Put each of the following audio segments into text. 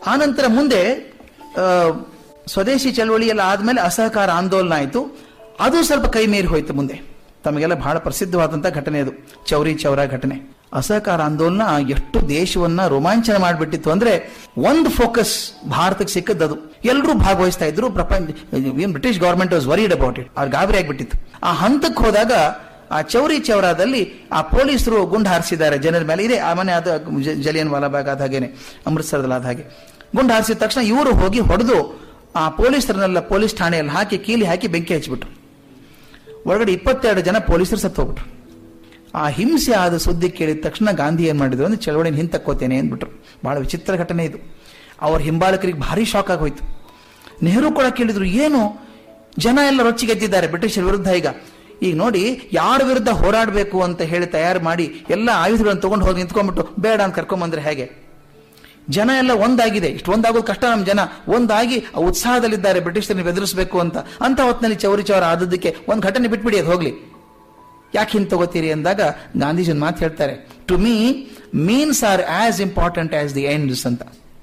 ಆನಂತರ ಮುಂದೆ ಆ, ಸ್ವದೇಶಿ ಚಳವಳಿ ಎಲ್ಲ ಆದ್ಮೇಲೆ ಅಸಹಕಾರ ಆಂದೋಲನ ಆಯಿತು ಅದು ಸ್ವಲ್ಪ ಕೈ ಮೀರಿ ಹೋಯ್ತು ಮುಂದೆ ತಮಗೆಲ್ಲ ಬಹಳ ಪ್ರಸಿದ್ಧವಾದಂಥ ಘಟನೆ ಅದು ಚೌರಿ ಚೌರ ಘಟನೆ ಅಸಹಕಾರ ಆಂದೋಲನ ಎಷ್ಟು ದೇಶವನ್ನ ರೋಮಾಂಚನ ಮಾಡಿಬಿಟ್ಟಿತ್ತು ಅಂದ್ರೆ ಒಂದು ಫೋಕಸ್ ಭಾರತಕ್ಕೆ ಸಿಕ್ಕದ್ದು ಅದು ಎಲ್ಲರೂ ಭಾಗವಹಿಸ್ತಾ ಇದ್ರು ಪ್ರಪಂಚ ಏನ್ British government was worried about it ಅವ್ರು ಗಾಬರಿ ಆಗ್ಬಿಟ್ಟಿತ್ತು ಆ ಹಂತಕ್ಕೆ ಹೋದಾಗ ಆ ಚೌರಿ ಚೌರಾದಲ್ಲಿ ಆ ಪೊಲೀಸರು ಗುಂಡು ಹಾರಿಸಿದ್ದಾರೆ ಜನರ ಮೇಲೆ ಇದೆ ಆ ಮನೆ ಅದು ಜ- ಜಲಿಯನ್ ವಾಲಾಬಾಗ್ ಆದ ಹಾಗೇನೆ ಅಮೃತ್ಸರದಲ್ಲಿ ಆದ ಹಾಗೆ ಗುಂಡು ಹಾರಿಸಿದ ತಕ್ಷಣ ಇವರು ಹೋಗಿ ಹೊಡೆದು ಆ ಪೊಲೀಸರನ್ನೆಲ್ಲ ಪೊಲೀಸ್ ಠಾಣೆಯಲ್ಲಿ ಹಾಕಿ ಕೀಲಿ ಹಾಕಿ ಬೆಂಕಿ ಹಚ್ಚಿಬಿಟ್ರು ಒಳಗಡೆ ಇಪ್ಪತ್ತೆರಡು ಜನ ಪೊಲೀಸರು ಸತ್ತು ಹೋಗ್ಬಿಟ್ರು ಆ ಹಿಂಸೆ ಆದ ಸುದ್ದಿ ಕೇಳಿದ ತಕ್ಷಣ ಗಾಂಧಿ ಏನ್ ಮಾಡಿದ್ರು ಅಂದ್ರೆ ಚಳವಳಿನ ಹಿಂತಕ್ಕೋತೇನೆ ಅಂದ್ಬಿಟ್ರು ಬಹಳ ವಿಚಿತ್ರ ಘಟನೆ ಇದು ಅವ್ರ ಹಿಂಬಾಲಕರಿಗೆ ಭಾರಿ ಶಾಕ್ ಆಗೋಯ್ತು ನೆಹರು ಕೂಡ ಕೇಳಿದ್ರು ಏನು ಜನ ಎಲ್ಲ ರೊಚ್ಚಿಗೆದ್ದಿದ್ದಾರೆ ಬ್ರಿಟಿಷರ ವಿರುದ್ಧ ಈಗ ಈಗ ನೋಡಿ ಯಾರ ವಿರುದ್ಧ ಹೋರಾಡಬೇಕು ಅಂತ ಹೇಳಿ ತಯಾರು ಮಾಡಿ ಎಲ್ಲ ಆಯುಧಗಳನ್ನು ತಗೊಂಡು ಹೋಗಿ ನಿಂತ್ಕೊಂಡ್ಬಿಟ್ಟು ಬೇಡ ಅಂತ ಕರ್ಕೊಂಬಂದ್ರೆ ಹೇಗೆ ಜನ ಎಲ್ಲ ಒಂದಾಗಿದೆ ಇಷ್ಟು ಒಂದಾಗೋದು ಕಷ್ಟ ನಮ್ಮ ಜನ ಒಂದಾಗಿ ಆ ಉತ್ಸಾಹದಲ್ಲಿದ್ದಾರೆ ಬ್ರಿಟಿಷರನ್ನು ಬೆದರಿಸಬೇಕು ಅಂತ ಅಂತ ಹೊತ್ತಿನಲ್ಲಿ ಚೌರಿ ಚೌರ ಆದದ್ದಕ್ಕೆ ಒಂದು ಘಟನೆ ಬಿಟ್ಬಿಡಿ ಅದು ಹೋಗ್ಲಿ ಯಾಕೆ ಹಿಂಗೆ ತಗೋತೀರಿ ಅಂದಾಗ ಗಾಂಧೀಜಿ ಒಂದು ಮಾತು ಹೇಳ್ತಾರೆ to me means are as important as the ends ಅಂತ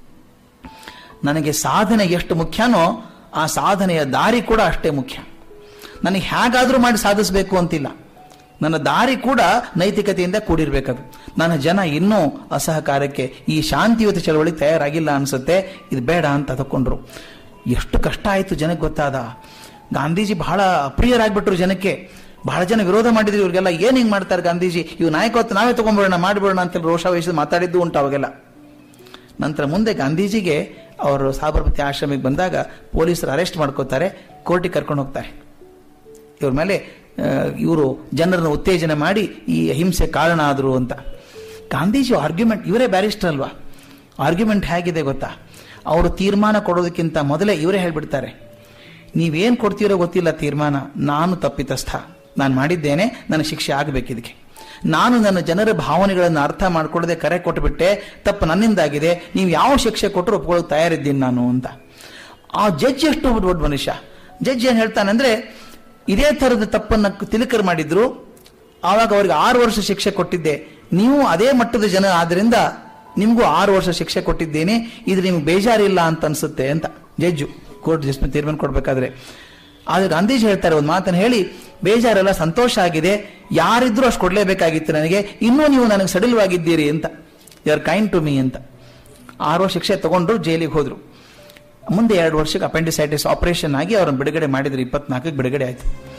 ನನಗೆ ಸಾಧನೆ ಎಷ್ಟು ಮುಖ್ಯನೋ ಆ ಸಾಧನೆಯ ದಾರಿ ಕೂಡ ಅಷ್ಟೇ ಮುಖ್ಯ ನನಗೆ ಹೇಗಾದ್ರೂ ಮಾಡಿ ಸಾಧಿಸಬೇಕು ಅಂತಿಲ್ಲ ನನ್ನ ದಾರಿ ಕೂಡ ನೈತಿಕತೆಯಿಂದ ಕೂಡಿರ್ಬೇಕದು ನನ್ನ ಜನ ಇನ್ನೂ ಅಸಹಕಾರಕ್ಕೆ ಈ ಶಾಂತಿಯುತ ಚಳವಳಿ ತಯಾರಾಗಿಲ್ಲ ಅನ್ಸುತ್ತೆ ಇದು ಬೇಡ ಅಂತ ತಕೊಂಡ್ರು ಎಷ್ಟು ಕಷ್ಟ ಆಯ್ತು ಜನಕ್ಕೆ ಗೊತ್ತಾದ ಗಾಂಧೀಜಿ ಬಹಳ ಅಪ್ರಿಯರಾಗ್ಬಿಟ್ರು ಜನಕ್ಕೆ ಬಹಳ ಜನ ವಿರೋಧ ಮಾಡಿದ್ರು ಇವ್ರಿಗೆಲ್ಲ ಏನ್ ಹಿಂಗ್ ಮಾಡ್ತಾರೆ ಗಾಂಧೀಜಿ ಇವ್ ನಾಯಕತ್ವ ನಾವೇ ತಗೊಂಡ್ಬಿಡೋಣ ಮಾಡಿಬಿಡೋಣ ಅಂತ ರೋಷಾವೇಶದ ಮಾತಾಡಿದ್ದು ಉಂಟು ಅವಾಗೆಲ್ಲ ನಂತರ ಮುಂದೆ ಗಾಂಧೀಜಿಗೆ ಅವರು ಸಾಬರಮತಿ ಆಶ್ರಮಕ್ಕೆ ಬಂದಾಗ ಪೊಲೀಸರು ಅರೆಸ್ಟ್ ಮಾಡ್ಕೋತಾರೆ ಕೋರ್ಟಿಗೆ ಕರ್ಕೊಂಡು ಹೋಗ್ತಾರೆ ಇವ್ರ ಮೇಲೆ ಇವರು ಜನರನ್ನು ಉತ್ತೇಜನ ಮಾಡಿ ಈ ಹಿಂಸೆ ಕಾರಣ ಆದರು ಅಂತ ಗಾಂಧೀಜಿ ಆರ್ಗ್ಯುಮೆಂಟ್ ಇವರೇ ಬ್ಯಾರಿಸ್ಟರ್ ಅಲ್ವಾ ಆರ್ಗ್ಯುಮೆಂಟ್ ಹೇಗಿದೆ ಗೊತ್ತಾ ಅವರು ತೀರ್ಮಾನ ಕೊಡೋದಕ್ಕಿಂತ ಮೊದಲೇ ಇವರೇ ಹೇಳ್ಬಿಡ್ತಾರೆ ನೀವೇನ್ ಕೊಡ್ತೀರೋ ಗೊತ್ತಿಲ್ಲ ತೀರ್ಮಾನ ನಾನು ತಪ್ಪಿತಸ್ಥ ನಾನು ಮಾಡಿದ್ದೇನೆ ನನಗೆ ಶಿಕ್ಷೆ ಆಗಬೇಕು ಇದಕ್ಕೆ ನಾನು ನನ್ನ ಜನರ ಭಾವನೆಗಳನ್ನು ಅರ್ಥ ಮಾಡ್ಕೊಳ್ಳದೆ ಕರೆ ಕೊಟ್ಟುಬಿಟ್ಟೆ ತಪ್ಪು ನನ್ನಿಂದಾಗಿದೆ ನೀವು ಯಾವ ಶಿಕ್ಷೆ ಕೊಟ್ಟರು ಒಪ್ಕೊಳ್ಳೋಕೆ ತಯಾರಿದ್ದೀನಿ ನಾನು ಅಂತ ಆ ಜಡ್ಜ್ ಎಷ್ಟು ದೊಡ್ಡ ಮನುಷ್ಯ ಜಡ್ಜ್ ಏನ್ ಹೇಳ್ತಾನೆ ಅಂದ್ರೆ ಇದೇ ತರದ ತಪ್ಪನ್ನ ತಿಲಕರ್ ಮಾಡಿದ್ರು ಆವಾಗ ಅವ್ರಿಗೆ ಆರು ವರ್ಷ ಶಿಕ್ಷೆ ಕೊಟ್ಟಿದ್ದೆ ನೀವು ಅದೇ ಮಟ್ಟದ ಜನ ಆದ್ರಿಂದ ನಿಮಗೂ ಆರು ವರ್ಷ ಶಿಕ್ಷೆ ಕೊಟ್ಟಿದ್ದೇನೆ ಇದು ನಿಮ್ಗೆ ಬೇಜಾರಿಲ್ಲ ಅಂತ ಅನ್ಸುತ್ತೆ ಅಂತ ಜಡ್ಜು ಕೋರ್ಟ್ ಜಸ್ಟಿಸ್ ತೀರ್ಮಾನ ಕೊಡ್ಬೇಕಾದ್ರೆ ಆದ್ರೆ ಗಾಂಧೀಜಿ ಹೇಳ್ತಾರೆ ಒಂದು ಮಾತನ್ನು ಹೇಳಿ ಬೇಜಾರೆಲ್ಲ ಸಂತೋಷ ಆಗಿದೆ ಯಾರಿದ್ರು ಅಷ್ಟು ಕೊಡ್ಲೇಬೇಕಾಗಿತ್ತು ನನಗೆ ಇನ್ನೂ ನೀವು ನನಗೆ ಸಡಿಲವಾಗಿದ್ದೀರಿ ಅಂತ you are kind to me ಅಂತ ಆರು ವರ್ಷ ಶಿಕ್ಷೆ ತಗೊಂಡ್ರು ಜೈಲಿಗೆ ಹೋದ್ರು ಮುಂದೆ ಎರಡು ವರ್ಷಕ್ಕೆ ಅಪೆಂಡಿಸೈಟಿಸ್ ಆಪರೇಷನ್ ಆಗಿ ಅವ್ರನ್ನ ಬಿಡುಗಡೆ ಮಾಡಿದ್ರು ಇಪ್ಪತ್ನಾಲ್ಕಕ್ಕೆ ಬಿಡುಗಡೆ ಆಯ್ತು